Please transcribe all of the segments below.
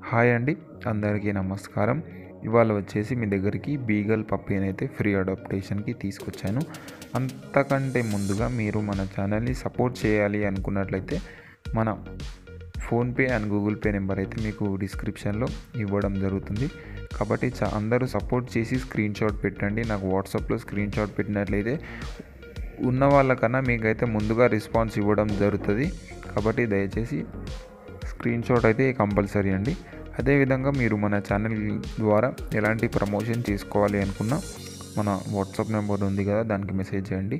hi అండి అందరికీ నమస్కారం ఇవాళ వచ్చేసి మీ దగ్గరికి బీగల్ పప్పీని అయితే ఫ్రీ అడాప్టేషన్కి తీసుకొచ్చాను అంతకంటే ముందుగా మీరు మన ఛానల్ని సపోర్ట్ చేయాలి అనుకున్నట్లయితే మన PhonePe and Google pay number అయితే మీకు డిస్క్రిప్షన్లో ఇవ్వడం జరుగుతుంది కాబట్టి చా అందరూ సపోర్ట్ చేసి స్క్రీన్ షాట్ పెట్టండి నాకు వాట్సాప్లో స్క్రీన్ షాట్ పెట్టినట్లయితే ఉన్న వాళ్ళకన్నా మీకైతే ముందుగా రెస్పాన్స్ ఇవ్వడం జరుగుతుంది కాబట్టి దయచేసి స్క్రీన్ షాట్ అయితే కంపల్సరీ అండి అదేవిధంగా మీరు మన ఛానల్ ద్వారా ఎలాంటి ప్రమోషన్ చేసుకోవాలి అనుకున్నా మన వాట్సాప్ నెంబర్ ఉంది కదా దానికి మెసేజ్ చేయండి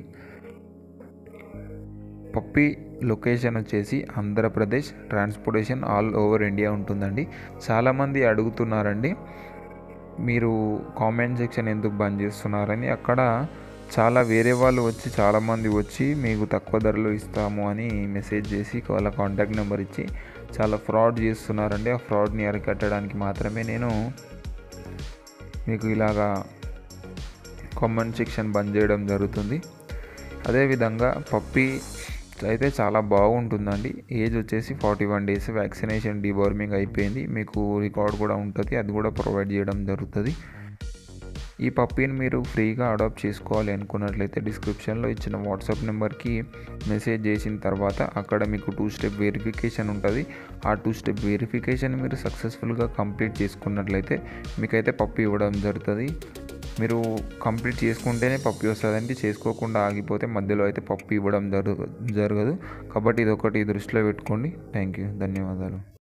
పప్పి లొకేషన్ వచ్చేసి Andhra Pradesh transportation all over India ఉంటుందండి చాలామంది అడుగుతున్నారండి మీరు కామెంట్ సెక్షన్ ఎందుకు బంద్ చేస్తున్నారని అక్కడ చాలా వేరే వాళ్ళు వచ్చి చాలామంది వచ్చి మీకు తక్కువ ధరలో ఇస్తాము అని మెసేజ్ చేసి వాళ్ళ కాంటాక్ట్ నెంబర్ ఇచ్చి చాలా ఫ్రాడ్ చేస్తున్నారండి ఆ ఫ్రాడ్ని అరికట్టడానికి మాత్రమే నేను మీకు ఇలాగా కామెంట్ సెక్షన్ బంద్ చేయడం జరుగుతుంది అదేవిధంగా పప్పి అయితే చాలా బాగుంటుందండి ఏజ్ వచ్చేసి forty one days vaccination deworming అయిపోయింది మీకు రికార్డ్ కూడా ఉంటుంది అది కూడా ప్రొవైడ్ చేయడం జరుగుతుంది ఈ పప్పీని మీరు ఫ్రీగా అడాప్ట్ చేసుకోవాలి అనుకున్నట్లయితే డిస్క్రిప్షన్లో ఇచ్చిన వాట్సాప్ నెంబర్కి మెసేజ్ చేసిన తర్వాత అక్కడ మీకు టూ స్టెప్ వెరిఫికేషన్ ఉంటుంది ఆ టూ స్టెప్ వెరిఫికేషన్ మీరు సక్సెస్ఫుల్గా కంప్లీట్ చేసుకున్నట్లయితే మీకైతే పప్పి ఇవ్వడం జరుగుతుంది మీరు కంప్లీట్ చేసుకుంటేనే పప్పి వస్తుందండి చేసుకోకుండా ఆగిపోతే మధ్యలో అయితే పప్పి ఇవ్వడం జరుగ జరగదు కాబట్టి ఇది ఒకటి దృష్టిలో పెట్టుకోండి థ్యాంక్ యూ ధన్యవాదాలు